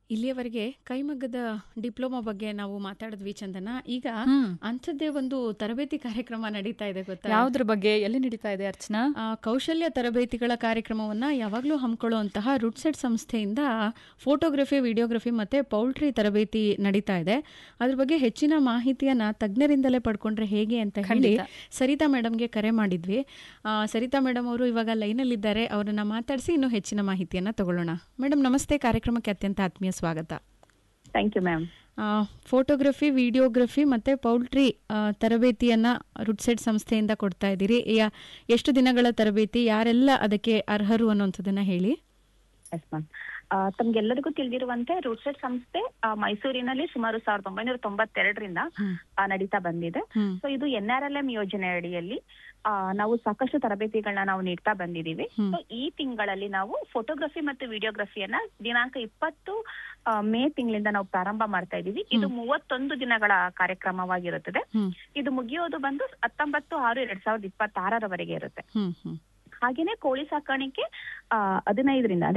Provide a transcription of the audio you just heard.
ಇಲ್ಲಿಯವರೆಗೆ ಕೈಮಗ್ಗದ ಡಿಪ್ಲೊಮಾ ಬಗ್ಗೆ ನಾವು ಮಾತಾಡಿದ್ವಿ ಚಂದನ ಈಗ ಹ್ಮ್ ಅಂಥದ್ದೇ ಒಂದು ತರಬೇತಿ ಕಾರ್ಯಕ್ರಮ ನಡೀತಾ ಇದೆ ಗೊತ್ತಾ ಯಾವ್ದ್ರ ಬಗ್ಗೆ ಎಲ್ಲಿ ನಡೀತಾ ಇದೆ ಅರ್ಚನಾ ಆ, ಕೌಶಲ್ಯ ತರಬೇತಿಗಳ ಕಾರ್ಯಕ್ರಮವನ್ನ ಯಾವಾಗಲೂ ಹಮ್ಮಿಕೊಳ್ಳುವಂತಹ ರುಡ್ಸೆಟ್ ಸಂಸ್ಥೆಯಿಂದ ಫೋಟೋಗ್ರಫಿ ವಿಡಿಯೋಗ್ರಫಿ ಮತ್ತೆ ಪೌಲ್ಟ್ರಿ ತರಬೇತಿ ನಡೀತಾ ಇದೆ ಅದ್ರ ಬಗ್ಗೆ ಹೆಚ್ಚಿನ ಮಾಹಿತಿಯನ್ನ ತಜ್ಞರಿಂದಲೇ ಪಡ್ಕೊಂಡ್ರೆ ಹೇಗೆ ಅಂತ ಹೇಳಿ ಖಂಡಿತ. ಸರಿತಾ ಮೇಡಮ್ಗೆ ಕರೆ ಮಾಡಿದ್ವಿ ಆ, ಸರಿತಾ ಮೇಡಮ್ ಅವರು ಇವಾಗ ಲೈನಲ್ಲಿದ್ದಾರೆ ಅವರನ್ನ ಮಾತಾಡಿಸಿ ಇನ್ನೂ ಹೆಚ್ಚಿನ ಮಾಹಿತಿಯನ್ನ ತಗೊಳ್ಳೋಣ ಮೇಡಮ್ ನಮಸ್ತೆ ಕಾರ್ಯಕ್ರಮಕ್ಕೆ ಅತ್ಯಂತ ಆತ್ಮೀಯ ಸ್ವಾಗತ ಥ್ಯಾಂಕ್ ಯು ಮ್ಯಾಮ್ ಆ, ಫೋಟೋಗ್ರಫಿ ವಿಡಿಯೋಗ್ರಫಿ ಮತ್ತೆ ಪೌಲ್ಟ್ರಿ ಆ, ತರಬೇತಿಯನ್ನ ರುಡ್ಸೆಟ್ ಸಂಸ್ಥೆಯಿಂದ ಕೊಡ್ತಾ ಇದ್ದೀರಿ ಯಾ- ಎಷ್ಟು ದಿನಗಳ ತರಬೇತಿ ಯಾರೆಲ್ಲ ಅದಕ್ಕೆ ಅರ್ಹರು ಅನ್ನುವಂಥದ್ದನ್ನ ಹೇಳಿ ಎಸ್ ಮ್ಯಾಮ್ ತಮ್ಗೆಲ್ಲರಿಗೂ ತಿಳಿದಿರುವಂತೆ ರೂಟ್ಸೆಟ್ ಸಂಸ್ಥೆ ಆ, ಮೈಸೂರಿನಲ್ಲಿ ಸುಮಾರು ಸಾವಿರದ ಒಂಬೈನೂರ ತೊಂಬತ್ತೆರಡರಿಂದ ಹ್ಮ್. ಆ, ನಡೀತಾ ಬಂದಿದೆ ಹ್ಮ್. ಸೊ ಇದು ಎನ್ ಆರ್ ಎಲ್ ಎಂ ಯೋಜನೆ ಅಡಿಯಲ್ಲಿ ಆ, ನಾವು ಸಾಕಷ್ಟು ತರಬೇತಿಗಳನ್ನ ನಾವು ನೀಡ್ತಾ ಬಂದಿದೀವಿ ಹ್ಮ್. ಸೊ ಈ ತಿಂಗಳಲ್ಲಿ ನಾವು ಫೋಟೋಗ್ರಫಿ ಮತ್ತು ವಿಡಿಯೋಗ್ರಫಿಯನ್ನ ದಿನಾಂಕ ಇಪ್ಪತ್ತು ಆ, ಮೇ ತಿಂಗಳಿಂದ ನಾವು ಪ್ರಾರಂಭ ಮಾಡ್ತಾ ಇದೀವಿ ಇದು ಮೂವತ್ತೊಂದು ದಿನಗಳ ಕಾರ್ಯಕ್ರಮವಾಗಿರುತ್ತದೆ ಹ್ಮ್ ಇದು ಮುಗಿಯೋದು ಬಂದು ಹತ್ತೊಂಬತ್ತು ಆರು ಎರಡ್ ಸಾವಿರದ ಇಪ್ಪತ್ತಾರರವರೆಗೆ ಇರುತ್ತೆ ಹ್ಮ್ ಹ್ಮ್ ಹಾಗೇನೆ ಕೋಳಿ ಸಾಕಾಣಿಕೆ ಆ, ಹದಿನೈದರಿಂದ